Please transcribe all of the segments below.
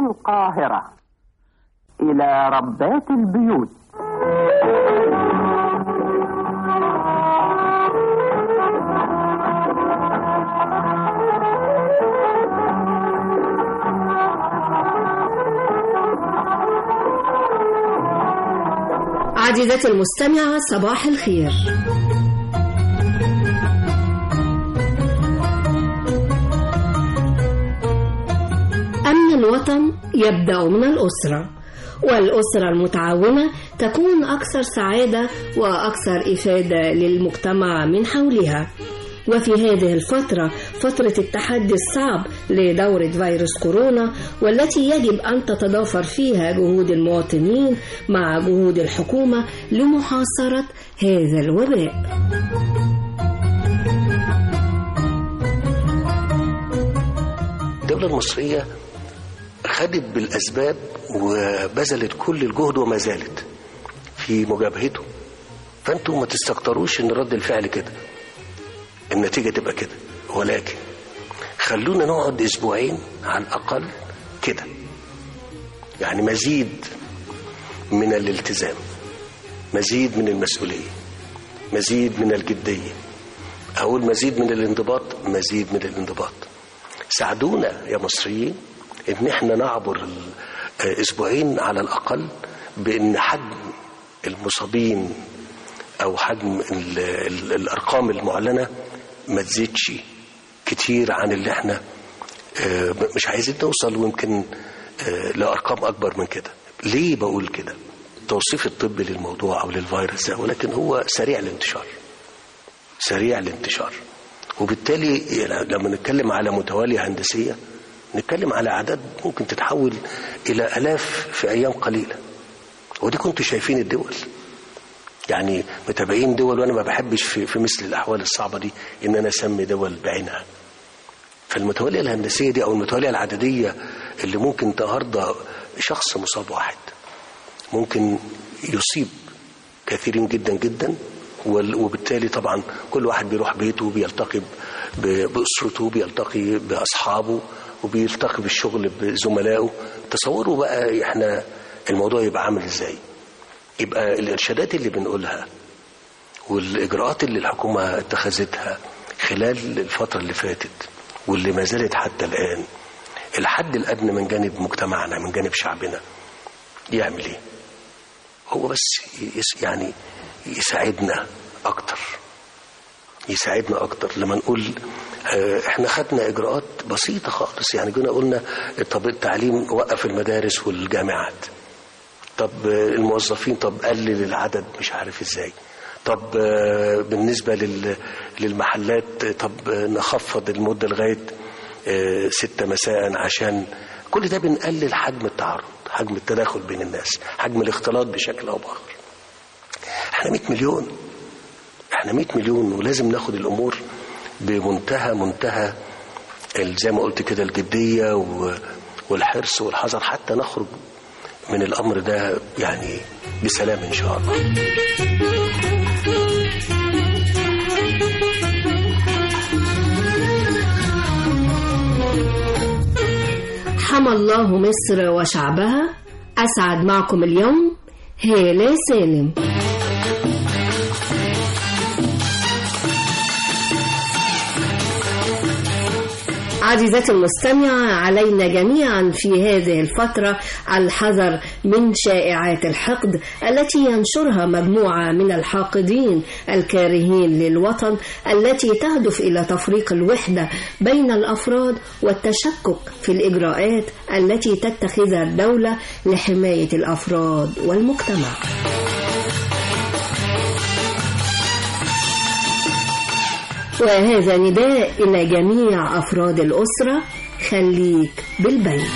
القاهرة إلى ربات البيوت عزيزتي المستمعة صباح الخير أمن الوطن يبدأ من الأسرة والأسرة المتعاونة تكون أكثر سعادة وأكثر إفادة للمجتمع من حولها وفي هذه الفترة فترة التحدي الصعب لدورة فيروس كورونا والتي يجب أن تتضافر فيها جهود المواطنين مع جهود الحكومة لمحاصرة هذا الوباء. الدولة المصرية خدت بالأسباب وبذلت كل الجهد وما زالت في مجابهته فانتوا ما تستكتروش ان رد الفعل كده النتيجة تبقى كده ولكن خلونا نقعد اسبوعين على الاقل كده يعني مزيد من الالتزام مزيد من المسؤولية مزيد من الجدية أقول مزيد من الانضباط مزيد من الانضباط ساعدونا يا مصريين ان احنا نعبر الاسبوعين على الاقل بان حجم المصابين او حجم ال ال الارقام المعلنه ما تزيدش كتير عن اللي احنا مش عايزين نوصل ويمكن لارقام اكبر من كده ليه بقول كده التوصيف الطبي للموضوع او للفيروس ده ولكن هو سريع الانتشار سريع الانتشار وبالتالي لما نتكلم على متوالية هندسية نتكلم على أعداد ممكن تتحول إلى ألاف في أيام قليلة ودي كنتوا شايفين الدول يعني متابعين دول وأنا ما بحبش في, في مثل الأحوال الصعبة دي إن أنا أسمي دول بعينها فالمتوالية الهندسية دي أو المتوالية العددية اللي ممكن النهاردة شخص مصاب واحد ممكن يصيب كثيرين جدا جدا وبالتالي طبعا كل واحد بيروح بيته بيلتقي بأسرته بيلتقي بأصحابه وبيلتقي بالشغل بزملائه تصوروا بقى احنا الموضوع يبقى عامل ازاي يبقى الارشادات اللي بنقولها والاجراءات اللي الحكومه اتخذتها خلال الفتره اللي فاتت واللي ما زالت حتى الان الحد الادنى من جانب مجتمعنا من جانب شعبنا يعمل ايه هو بس يعني يساعدنا اكتر يساعدنا اكتر لما نقول احنا خدنا اجراءات بسيطه خالص يعني جينا قلنا طب التعليم وقف المدارس والجامعات طب الموظفين طب قلل العدد مش عارف ازاي طب بالنسبه للمحلات طب نخفض المده لغايه ستة مساء عشان كل ده بنقلل حجم التعرض حجم التداخل بين الناس حجم الاختلاط بشكل او باخر احنا 100 مليون احنا 100 مليون ولازم ناخد الامور بمنتهى منتهى زي ما قلت كده الجديه والحرص والحذر حتى نخرج من الامر ده يعني بسلام ان شاء الله حمى الله مصر وشعبها أسعد معكم اليوم هالة سالم عزيزتي المستمعة علينا جميعا في هذه الفترة الحذر من شائعات الحقد التي ينشرها مجموعة من الحاقدين الكارهين للوطن التي تهدف إلى تفريق الوحدة بين الأفراد والتشكك في الإجراءات التي تتخذها الدولة لحماية الأفراد والمجتمع. وهذا نداء إلى جميع أفراد الأسرة خليك بالبيت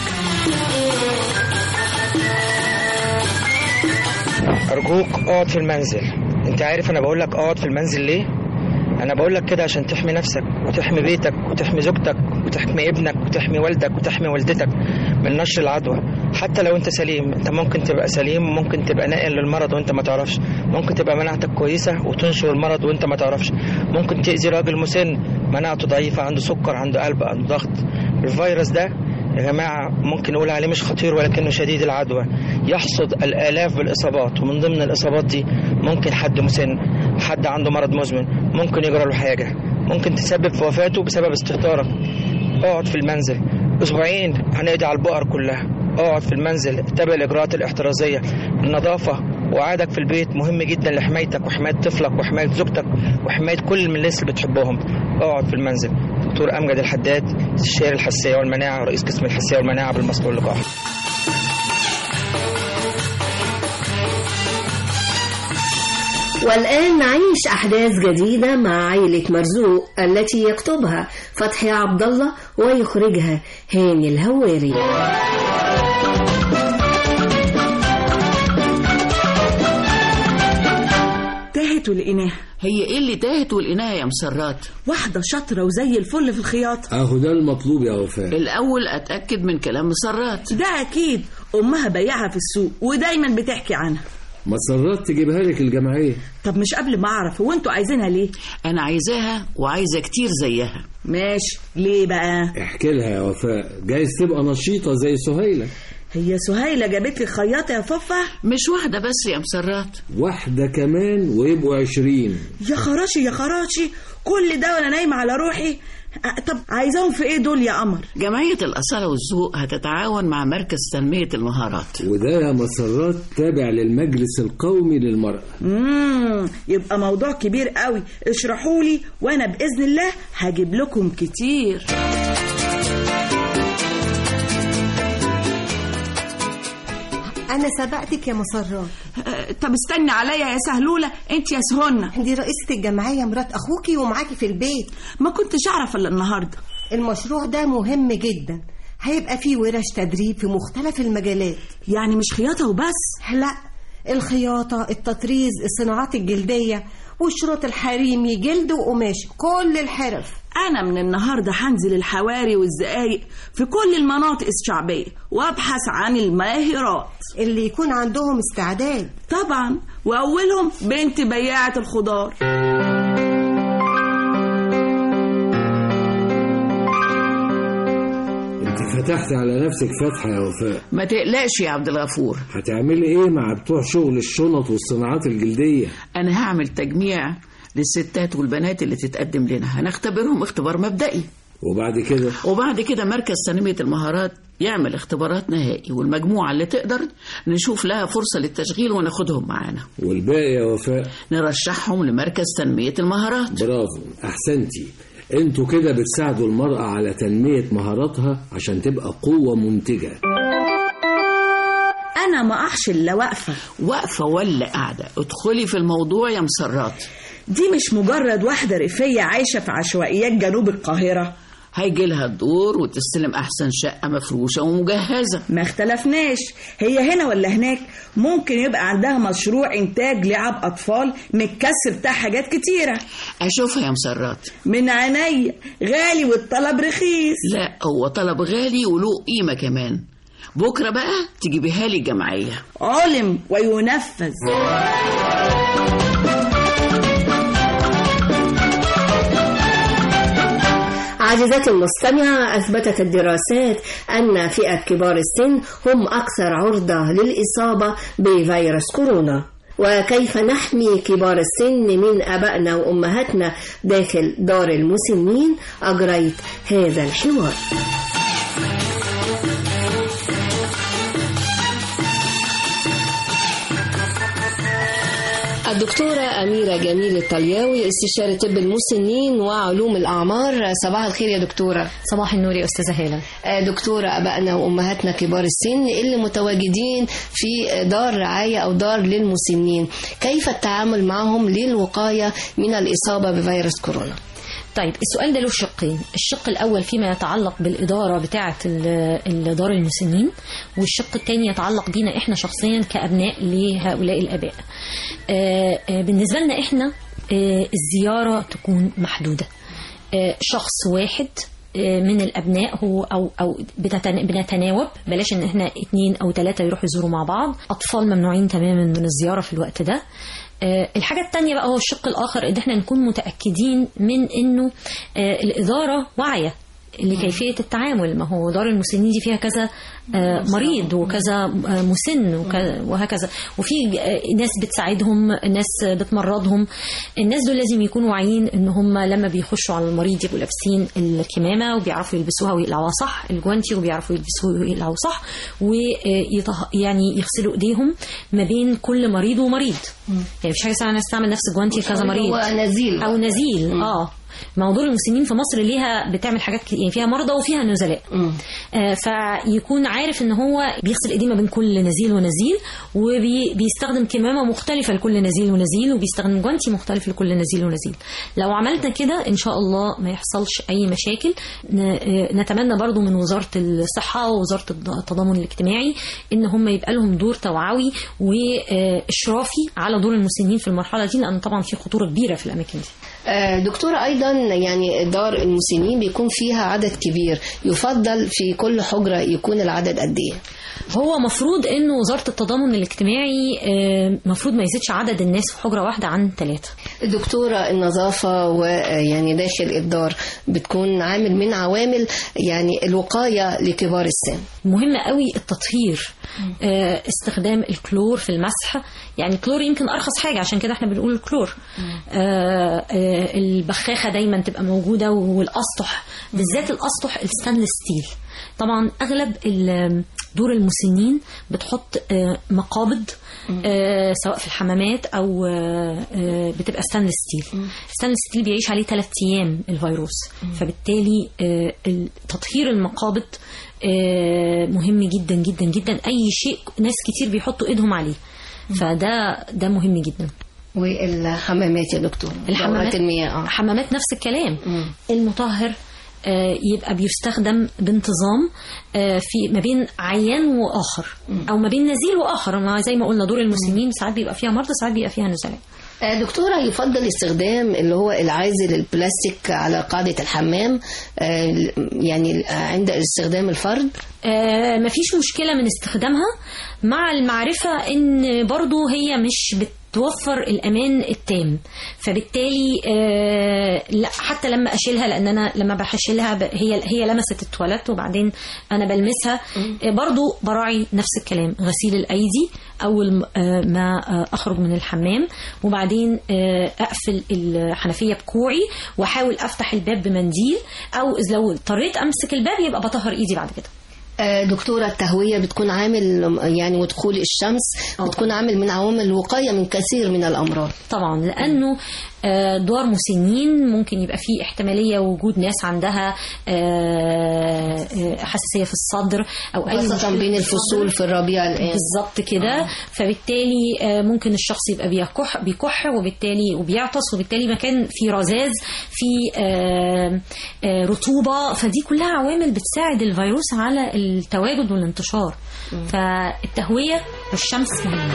أرجوك اقعد في المنزل أنت عارف أنا بقول لك اقعد في المنزل ليه؟ أنا بقول لك كده عشان تحمي نفسك وتحمي بيتك وتحمي زوجتك وتحمي ابنك وتحمي والدك وتحمي والدتك من نشر العدوى حتى لو انت سليم انت ممكن تبقى سليم وممكن تبقى ناقل للمرض وانت ما تعرفش ممكن تبقى مناعتك كويسه وتنشر المرض وانت ما تعرفش ممكن تاذي راجل مسن مناعته ضعيفه عنده سكر عنده قلب عنده ضغط الفيروس ده يا جماعة ممكن نقول عليه مش خطير ولكنه شديد العدوى يحصد الآلاف بالإصابات ومن ضمن الإصابات دي ممكن حد مسن حد عنده مرض مزمن ممكن يجرى له حاجة ممكن تسبب في وفاته بسبب استهتارك اقعد في المنزل أسبوعين هنقضي على البقر كلها اقعد في المنزل اتبع الإجراءات الاحترازية النظافة وقعدك في البيت مهم جدا لحمايتك وحماية طفلك وحماية زوجتك وحماية كل من الناس اللي بتحبهم اقعد في المنزل دكتور أمجد الحداد استشاري الحساسية والمناعة ورئيس قسم الحساسية والمناعة بالمصل واللقاح والآن نعيش أحداث جديدة مع عائلة مرزوق التي يكتبها فتحي عبد الله ويخرجها هاني الهواري تاهت ولقيناها هي ايه اللي تاهت ولقيناها يا مسرات واحدة شاطرة وزي الفل في الخياطة اهو ده المطلوب يا وفاء الاول اتاكد من كلام مسرات ده أكيد أمها بياعها في السوق ودايما بتحكي عنها مسرات تجيبها لك الجمعيه طب مش قبل ما أعرف هو أنتوا عايزينها ليه؟ انا عايزاها وعايزه كتير زيها ماشي ليه بقى؟ احكي لها يا وفاء جايز تبقى نشيطه زي سهيله هي سهيلة جابت لي خياطة يا ففة مش واحده بس يا مسرات واحده كمان ويبقوا عشرين يا خراشي يا خراشي كل ده وأنا نايمة على روحي أه، طب عايزاهم في إيه دول يا قمر؟ جمعيه الاصاله والذوق هتتعاون مع مركز تنميه المهارات وده يا مسرات تابع للمجلس القومي للمرأة مم. يبقى موضوع كبير قوي اشرحوا لي وانا باذن الله هجيب لكم كتير أنا سبقتك يا مسرات أه، طب استني عليا يا سهلولة انت يا سهنة دي رئيسة الجمعية مرات أخوكي ومعاكي في البيت ما كنتش أعرف إلا النهاردة المشروع ده مهم جدا هيبقى فيه ورش تدريب في مختلف المجالات يعني مش خياطة وبس لا الخياطة التطريز الصناعات الجلدية والشروط الحريمي جلد وقماش كل الحرف أنا من النهاردة هنزل الحواري والزقايق في كل المناطق الشعبية وأبحث عن الماهرات اللي يكون عندهم استعداد طبعا وأولهم بنت بياعة الخضار انت فتحت على نفسك فتحة يا وفاء ما تقلقش يا عبد الغفور هتعملي ايه مع بتوع شغل الشنط والصناعات الجلدية انا هعمل تجميع للستات والبنات اللي تتقدم لنا هنختبرهم اختبار مبدئي وبعد كده وبعد كده مركز تنمية المهارات يعمل اختبارات نهائي والمجموعة اللي تقدر نشوف لها فرصة للتشغيل وناخدهم معانا والباقي يا وفاء نرشحهم لمركز تنمية المهارات برافو احسنتي انتوا كده بتساعدوا المرأة على تنمية مهاراتها عشان تبقى قوة منتجة أنا ما أحش إلا واقفة واقفة ولا قاعدة ادخلي في الموضوع يا مسرات دي مش مجرد واحدة ريفية عايشة في عشوائيات جنوب القاهرة هيجي لها الدور وتستلم أحسن شقة مفروشة ومجهزة ما اختلفناش هي هنا ولا هناك ممكن يبقى عندها مشروع إنتاج لعب أطفال متكسر بتاع حاجات كتيرة أشوفها يا مسرات من عينيا غالي والطلب رخيص لا هو طلب غالي وله قيمة كمان بكرة بقى تجيبيها لي الجمعية علم وينفذ عزيزتي المستمعة أثبتت الدراسات أن فئة كبار السن هم أكثر عرضة للإصابة بفيروس كورونا وكيف نحمي كبار السن من أبائنا وأمهاتنا داخل دار المسنين أجريت هذا الحوار الدكتورة أميرة جميل الطلياوي استشارة طب المسنين وعلوم الأعمار صباح الخير يا دكتورة صباح النور يا أستاذة هالة دكتورة أبائنا وأمهاتنا كبار السن اللي متواجدين في دار رعاية أو دار للمسنين كيف التعامل معهم للوقاية من الإصابة بفيروس كورونا طيب السؤال ده له شقين الشق الأول فيما يتعلق بالإدارة بتاعة ال- دار المسنين والشق الثاني يتعلق بينا إحنا شخصيا كأبناء لهؤلاء الآباء آه، آه، بالنسبة لنا إحنا آه، الزيارة تكون محدودة آه، شخص واحد آه، من الابناء هو او او بتتن- بنتناوب بلاش ان احنا اتنين او ثلاثه يروحوا يزوروا مع بعض اطفال ممنوعين تماما من الزياره في الوقت ده آه، الحاجة التانية بقى هو الشق الآخر إن إحنا نكون متأكدين من إنه آه، الإدارة واعية لكيفيه التعامل ما هو دار المسنين دي فيها كذا آه، مريض وكذا آه، مسن وك- وهكذا وفي آه، ناس بتساعدهم ناس بتمرضهم الناس دول لازم يكونوا واعيين ان هم لما بيخشوا على المريض يبقوا لابسين الكمامه وبيعرفوا يلبسوها ويقلعوها صح الجوانتي وبيعرفوا يلبسوها ويقلعوها صح ويعني يغسلوا ايديهم ما بين كل مريض ومريض يعني مفيش حاجه اسمها انا استعمل نفس الجوانتي لكذا مريض هو نزيل او نزيل اه موضوع المسنين في مصر ليها بتعمل حاجات كتير يعني فيها مرضى وفيها نزلاء آه فيكون عارف ان هو بيغسل ايديه ما بين كل نزيل ونزيل وبيستخدم كمامه مختلفه لكل نزيل ونزيل وبيستخدم جوانتي مختلف لكل نزيل ونزيل لو عملنا كده ان شاء الله ما يحصلش اي مشاكل ن- آه، نتمنى برضو من وزاره الصحه ووزاره التضامن الاجتماعي ان هم يبقى لهم دور توعوي واشرافي على دور المسنين في المرحله دي لان طبعا في خطوره كبيره في الاماكن دي آه، دكتورة أيضا يعني دار المسنين بيكون فيها عدد كبير يفضل في كل حجرة يكون العدد قد إيه؟ هو مفروض انه وزاره التضامن الاجتماعي آه، مفروض ما يزيدش عدد الناس في حجره واحده عن ثلاثه دكتورة النظافة ويعني داخل الدار بتكون عامل من عوامل يعني الوقاية لكبار السن مهم قوي التطهير آه، استخدام الكلور في المسح يعني الكلور يمكن ارخص حاجه عشان كده احنا بنقول الكلور آه، آه، البخاخه دايما تبقى موجوده والاسطح بالذات الاسطح الستانلس ستيل طبعا اغلب ال- دور المسنين بتحط آه، مقابض آه، سواء في الحمامات او آه، آه، بتبقى ستانلس ستيل ستانلس ستيل بيعيش عليه ثلاث ايام الفيروس فبالتالي آه، ال- تطهير المقابض آه، مهم جدا جدا جدا اي شيء ناس كتير بيحطوا ايدهم عليه فده ده مهم جدا والحمامات يا دكتور الحمامات دورات المياه اه حمامات نفس الكلام المطهر آه، يبقى بيستخدم بانتظام آه، في ما بين عيان واخر او ما بين نزيل واخر ما زي ما قلنا دور المسلمين ساعات بيبقى فيها مرضى ساعات بيبقى فيها نزلاء آه، دكتورة يفضل استخدام اللي هو العازل البلاستيك على قاعدة الحمام آه، يعني عند استخدام الفرد آه، مفيش مشكلة من استخدامها مع المعرفة ان برضو هي مش بتوفر الامان التام فبالتالي آه، لا حتى لما اشيلها لان انا لما بشيلها ب- هي هي لمست التواليت وبعدين انا بلمسها آه، برضو براعي نفس الكلام غسيل الايدي اول آه، ما آه، اخرج من الحمام وبعدين آه، اقفل الحنفيه بكوعي واحاول افتح الباب بمنديل او لو اضطريت امسك الباب يبقى بطهر ايدي بعد كده آه، دكتورة التهوية بتكون عامل يعني ودخول الشمس بتكون عامل من عوامل الوقاية من كثير من الأمراض طبعا لانه آه، دوار مسنين ممكن يبقى فيه احتماليه وجود ناس عندها آه، آه، حساسيه في الصدر او اي خاصة مشكلة بين في الفصول في الربيع الآن بالظبط كده فبالتالي آه، ممكن الشخص يبقى بيكح بيكح وبالتالي وبيعطس وبالتالي مكان في رذاذ في آه، آه، رطوبه فدي كلها عوامل بتساعد الفيروس على التواجد والانتشار فالتهويه والشمس مهمه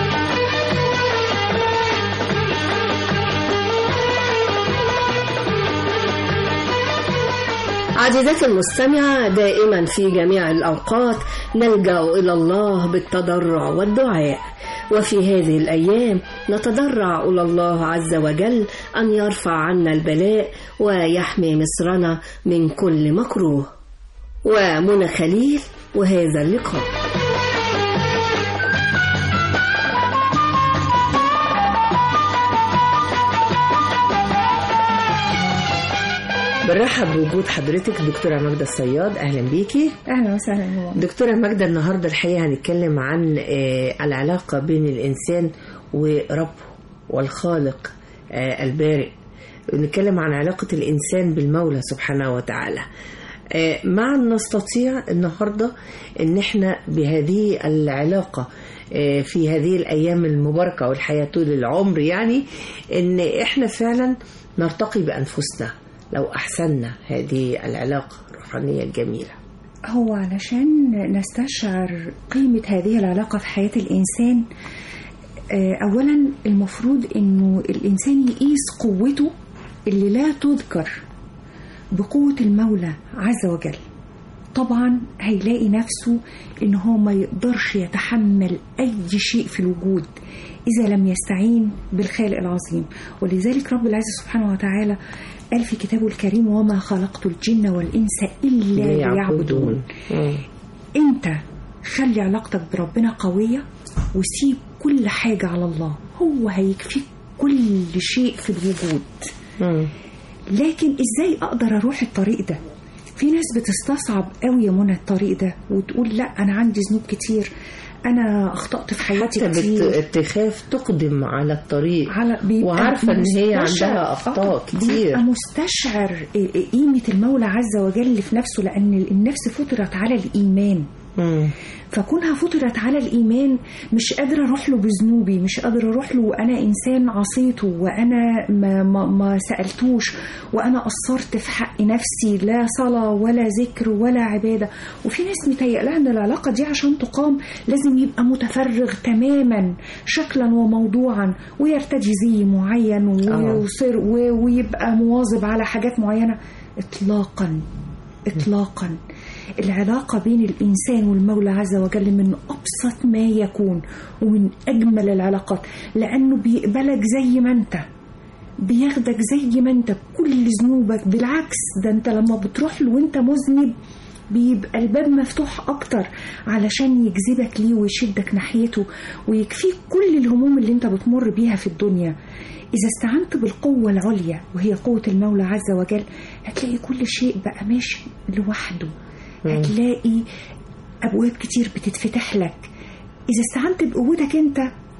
عزيزتي المستمعة دائما في جميع الأوقات نلجأ إلى الله بالتضرع والدعاء وفي هذه الأيام نتضرع إلى الله عز وجل أن يرفع عنا البلاء ويحمي مصرنا من كل مكروه ومنى خليل وهذا اللقاء بنرحب بوجود حضرتك دكتورة ماجدة الصياد أهلا بيكي اهلا وسهلا دكتورة ماجدة النهاردة الحقيقة هنتكلم عن آه، العلاقة بين الإنسان وربه والخالق آه، البارئ نتكلم عن علاقة الإنسان بالمولى سبحانه وتعالى آه، معا نستطيع النهاردة ان احنا بهذه العلاقة آه، في هذه الأيام المباركة والحياة طول العمر يعني ان احنا فعلا نرتقي بأنفسنا لو أحسننا هذه العلاقة الروحانية الجميلة هو علشان نستشعر قيمة هذه العلاقة في حياة الإنسان آه، أولا المفروض إنه الإنسان يقيس قوته اللي لا تذكر بقوة المولى عز وجل طبعا هيلاقي نفسه إن هو ما يقدرش يتحمل أي شيء في الوجود إذا لم يستعين بالخالق العظيم ولذلك رب العزة سبحانه وتعالى قال في كتابه الكريم وما خلقت الجن والإنس إلا ليعبدون أنت خلي علاقتك بربنا قوية وسيب كل حاجة على الله هو هيكفيك كل شيء في الوجود لكن ازاي اقدر اروح الطريق ده في ناس بتستصعب قوي يا منى الطريق ده وتقول لا انا عندي ذنوب كتير انا اخطات في حياتي حتى كتير بت- تخاف تقدم على الطريق على بيبقى وعارفة ان هي مستشعر- عندها اخطاء آه، كتير بيبقى مستشعر قيمة المولى عز وجل في نفسه لأن النفس فطرت على الإيمان فكونها فطرت على الإيمان مش قادرة أروح له بذنوبي مش قادرة أروح له وأنا إنسان عصيته وأنا ما, ما, ما سألتوش وأنا قصرت في حق نفسي لا صلاة ولا ذكر ولا عبادة وفي ناس متهيأ لها إن العلاقة دي عشان تقام لازم يبقى متفرغ تماما شكلا وموضوعا ويرتدي زي معين آه. ويصير و- ويبقى مواظب على حاجات معينة إطلاقا إطلاقا العلاقة بين الإنسان والمولى عز وجل من أبسط ما يكون ومن أجمل العلاقات لأنه بيقبلك زي ما أنت بياخدك زي ما أنت بكل ذنوبك بالعكس ده أنت لما بتروح له وأنت مذنب بيبقى الباب مفتوح أكتر علشان يجذبك ليه ويشدك ناحيته ويكفيك كل الهموم اللي أنت بتمر بيها في الدنيا إذا استعنت بالقوة العليا وهي قوة المولى عز وجل هتلاقي كل شيء بقى ماشي لوحده هتلاقي أبواب كتير بتتفتح لك إذا استعنت بقوتك أنت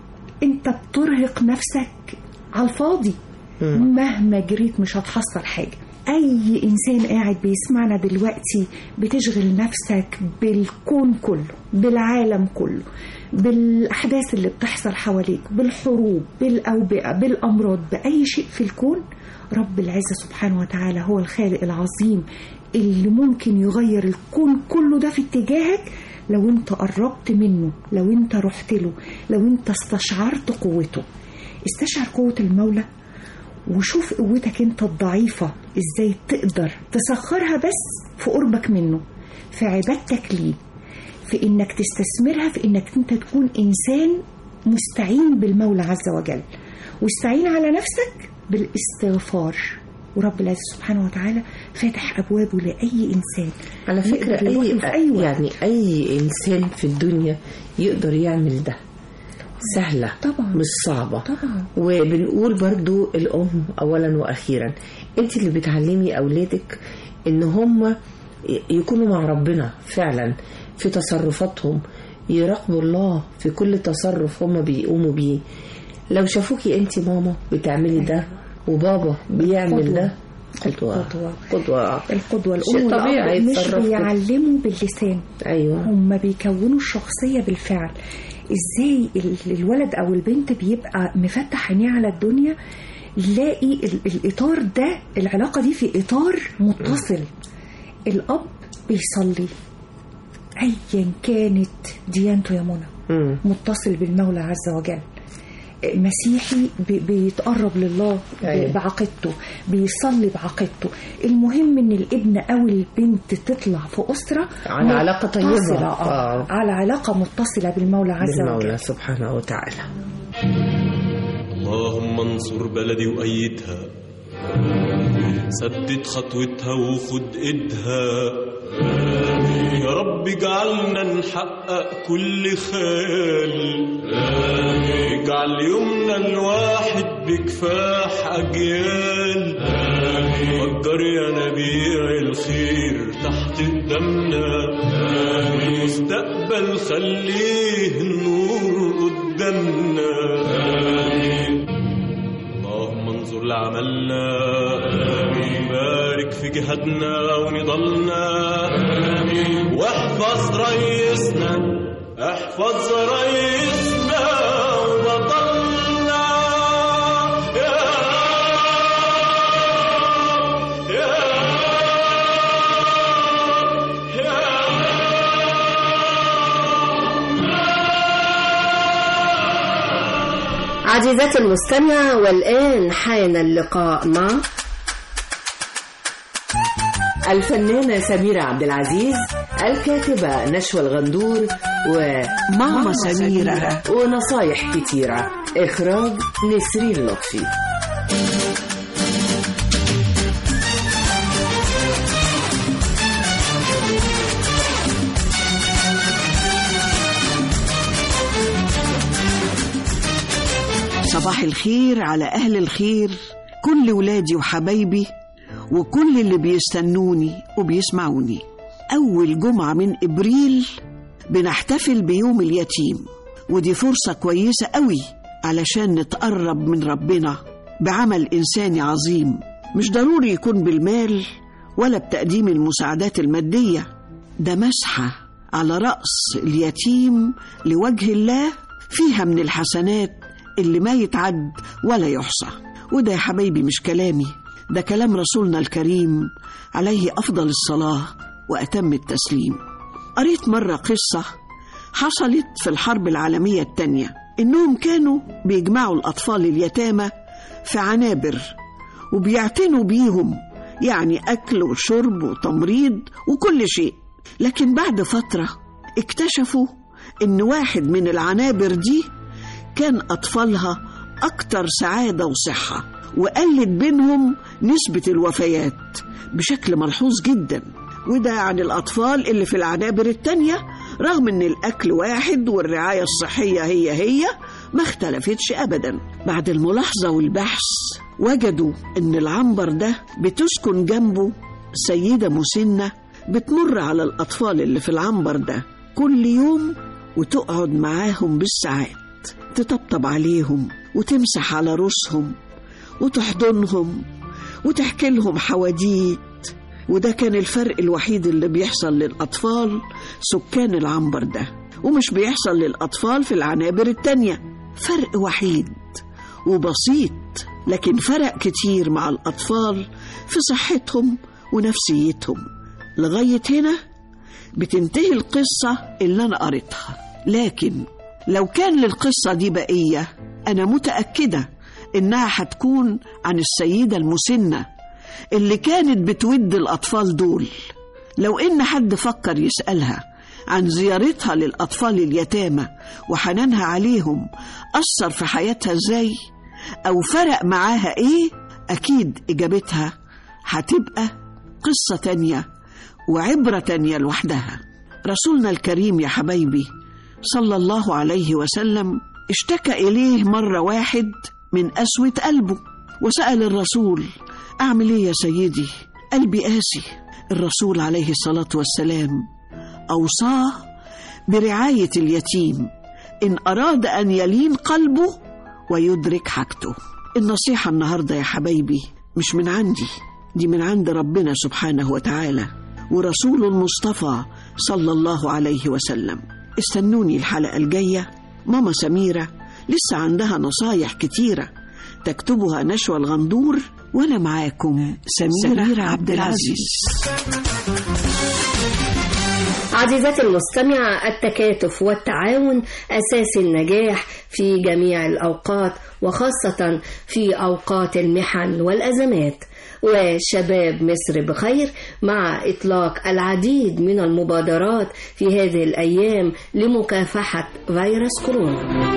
أنت بترهق نفسك على الفاضي مهما جريت مش هتحصل حاجة أي إنسان قاعد بيسمعنا دلوقتي بتشغل نفسك بالكون كله بالعالم كله بالأحداث اللي بتحصل حواليك بالحروب بالأوبئة بالأمراض بأي شيء في الكون رب العزة سبحانه وتعالى هو الخالق العظيم اللي ممكن يغير الكون كله ده في اتجاهك لو انت قربت منه لو انت رحت له لو انت استشعرت قوته استشعر قوة المولى وشوف قوتك انت الضعيفة ازاي تقدر تسخرها بس في قربك منه في عبادتك ليه في انك تستثمرها في انك انت تكون انسان مستعين بالمولى عز وجل واستعين على نفسك بالاستغفار ورب العزة سبحانه وتعالى فاتح ابوابه لاي انسان على فكرة يقدر يروح له في أي, أي وقت. يعني أي إنسان في الدنيا يقدر يعمل ده سهلة طبعا مش صعبة طبعا وبنقول برضو الأم أولا وأخيرا أنت اللي بتعلمي أولادك إن هم يكونوا مع ربنا فعلا في تصرفاتهم يراقبوا الله في كل تصرف هم بيقوموا بيه لو شافوكي أنت ماما بتعملي ده وبابا بيعمل ده قدوة القدوة. قدوة القدوة شيء الأم طبيعي والأب مش يتصرف كده. بيعلموا باللسان أيوه هم بيكونوا الشخصية بالفعل ازاي ال- الولد او البنت بيبقى مفتح عينيه على الدنيا يلاقي ال- الاطار ده العلاقة دي في اطار متصل الاب بيصلي ايا كانت ديانته يا منى متصل بالمولى عز وجل مسيحي بي- بيتقرب لله ب- أيوة. بعقيدته بيصلي بعقيدته المهم ان الابن او البنت تطلع في اسره على علاقة طيبة. متصلة، آه. آه. على علاقه متصله بالمولى عز وجل بالمولى سبحانه وتعالى اللهم انصر بلدي وأيدها سدد خطوتها وخد ايدها يا رب اجعلنا نحقق كل خيال اجعل يومنا الواحد بكفاح أجيال فجر يا نبيع الخير تحت قدامنا المستقبل خليه النور قدامنا اللهم انظر لعملنا بارك في جهادنا ونضلنا واحفظ رئيسنا احفظ رئيسنا وبطلنا يا يا عزيزتي المستمعة والآن حان اللقاء مع الفنانة سميرة عبد العزيز الكاتبة نشوى الغندور وماما سميرة ونصايح كتيرة إخراج نسرين لطفي صباح الخير على أهل الخير كل ولادي وحبايبي وكل اللي بيستنوني وبيسمعوني أول جمعة من إبريل بنحتفل بيوم اليتيم ودي فرصة كويسة قوي علشان نتقرب من ربنا بعمل إنساني عظيم مش ضروري يكون بالمال ولا بتقديم المساعدات المادية ده مسحة على رأس اليتيم لوجه الله فيها من الحسنات اللي ما يتعد ولا يحصى وده يا حبايبي مش كلامي ده كلام رسولنا الكريم عليه أفضل الصلاة وأتم التسليم قريت مرة قصة حصلت في الحرب العالمية التانية إنهم كانوا بيجمعوا الأطفال اليتامى في عنابر وبيعتنوا بيهم يعني أكل وشرب وتمريض وكل شيء لكن بعد فترة اكتشفوا إن واحد من العنابر دي كان أطفالها أكتر سعادة وصحة وقلت بينهم نسبة الوفيات بشكل ملحوظ جدا وده عن الأطفال اللي في العنابر التانية رغم إن الأكل واحد والرعاية الصحية هي هي ما اختلفتش أبدا بعد الملاحظة والبحث وجدوا إن العنبر ده بتسكن جنبه سيدة مسنة بتمر على الأطفال اللي في العنبر ده كل يوم وتقعد معاهم بالساعات تطبطب عليهم وتمسح على رؤوسهم وتحضنهم وتحكي لهم حواديت وده كان الفرق الوحيد اللي بيحصل للأطفال سكان العنبر ده ومش بيحصل للأطفال في العنابر التانية فرق وحيد وبسيط لكن فرق كتير مع الأطفال في صحتهم ونفسيتهم لغاية هنا بتنتهي القصة اللي أنا قريتها لكن لو كان للقصة دي بقية أنا متأكدة إنها هتكون عن السيدة المسنة اللي كانت بتود الأطفال دول لو إن حد فكر يسألها عن زيارتها للأطفال اليتامى وحنانها عليهم أثر في حياتها إزاي أو فرق معاها إيه أكيد إجابتها هتبقى قصة تانية وعبرة تانية لوحدها رسولنا الكريم يا حبايبي صلى الله عليه وسلم اشتكى إليه مرة واحد من قسوة قلبه وسأل الرسول أعمل إيه يا سيدي قلبي قاسي الرسول عليه الصلاة والسلام أوصاه برعاية اليتيم إن أراد أن يلين قلبه ويدرك حاجته النصيحة النهاردة يا حبايبي مش من عندي دي من عند ربنا سبحانه وتعالى ورسول المصطفى صلى الله عليه وسلم استنوني الحلقة الجاية ماما سميرة لسه عندها نصايح كتيرة تكتبها نشوى الغندور وأنا معاكم سميرة, سميرة عبد العزيز عزيزتي المستمعة التكاتف والتعاون أساس النجاح في جميع الأوقات وخاصة في أوقات المحن والأزمات وشباب مصر بخير مع إطلاق العديد من المبادرات في هذه الأيام لمكافحة فيروس كورونا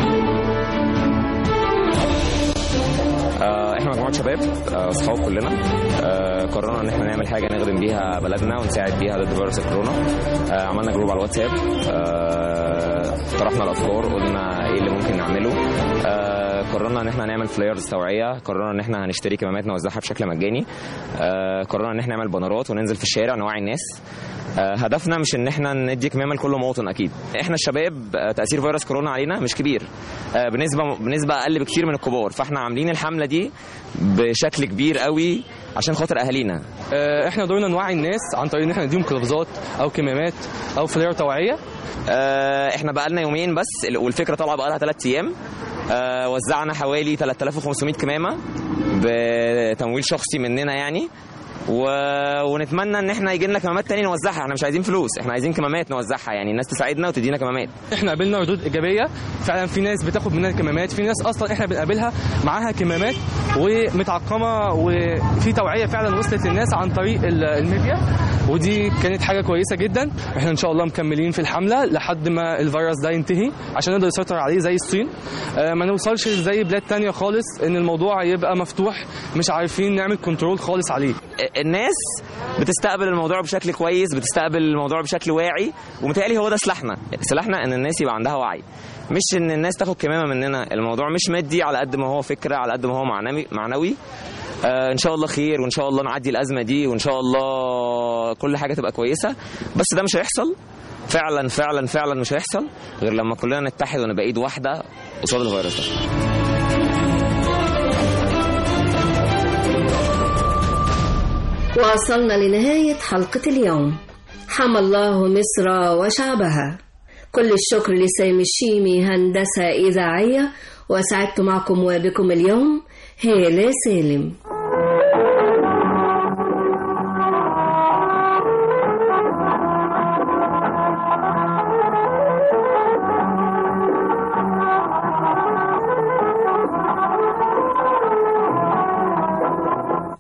احنا مجموعه شباب اصحاب كلنا آه، قررنا ان احنا نعمل حاجه نخدم بيها بلدنا ونساعد بيها ضد فيروس الكورونا آه، عملنا جروب على الواتساب آه، طرحنا الافكار قلنا ايه اللي ممكن نعمله آه، قررنا ان احنا نعمل فلايرز توعيه قررنا ان احنا هنشتري كمامات نوزعها بشكل مجاني آه، قررنا ان احنا نعمل بانرات وننزل في الشارع نوعي الناس آه، هدفنا مش ان احنا ندي كمامه لكل مواطن اكيد احنا الشباب آه، تاثير فيروس كورونا علينا مش كبير آه، بنسبه بنسبه اقل بكتير من الكبار فاحنا عاملين الحمله دي بشكل كبير قوي عشان خاطر اهالينا آه، احنا دورنا نوعي الناس عن طريق ان احنا نديهم قفازات او كمامات او فلاير توعيه آه، احنا بقالنا يومين بس والفكره طالعه بقالها ثلاث ايام آه، وزعنا حوالي 3500 كمامه بتمويل شخصي مننا يعني و... ونتمنى ان احنا يجي لنا كمامات تاني نوزعها احنا مش عايزين فلوس احنا عايزين كمامات نوزعها يعني الناس تساعدنا وتدينا كمامات احنا قابلنا ردود ايجابيه فعلا في ناس بتاخد مننا كمامات في ناس اصلا احنا بنقابلها معاها كمامات ومتعقمه وفي توعيه فعلا وصلت للناس عن طريق ال- الميديا ودي كانت حاجه كويسه جدا احنا ان شاء الله مكملين في الحمله لحد ما الفيروس ده ينتهي عشان نقدر نسيطر عليه زي الصين آه، ما نوصلش زي بلاد تانية خالص ان الموضوع يبقى مفتوح مش عارفين نعمل كنترول خالص عليه الناس بتستقبل الموضوع بشكل كويس بتستقبل الموضوع بشكل واعي ومتهيألي هو ده سلاحنا سلاحنا ان الناس يبقى عندها وعي مش ان الناس تاخد كمامه مننا الموضوع مش مادي على قد ما هو فكره على قد ما هو معنوي معنوي آه ان شاء الله خير وان شاء الله نعدي الازمه دي وان شاء الله كل حاجه تبقى كويسه بس ده مش هيحصل فعلا فعلا فعلا مش هيحصل غير لما كلنا نتحد ونبقى ايد واحده قصاد الفيروس ده وصلنا لنهاية حلقة اليوم حمى الله مصر وشعبها كل الشكر لسامي الشيمي هندسة إذاعية وسعدت معكم وبكم اليوم هالة سالم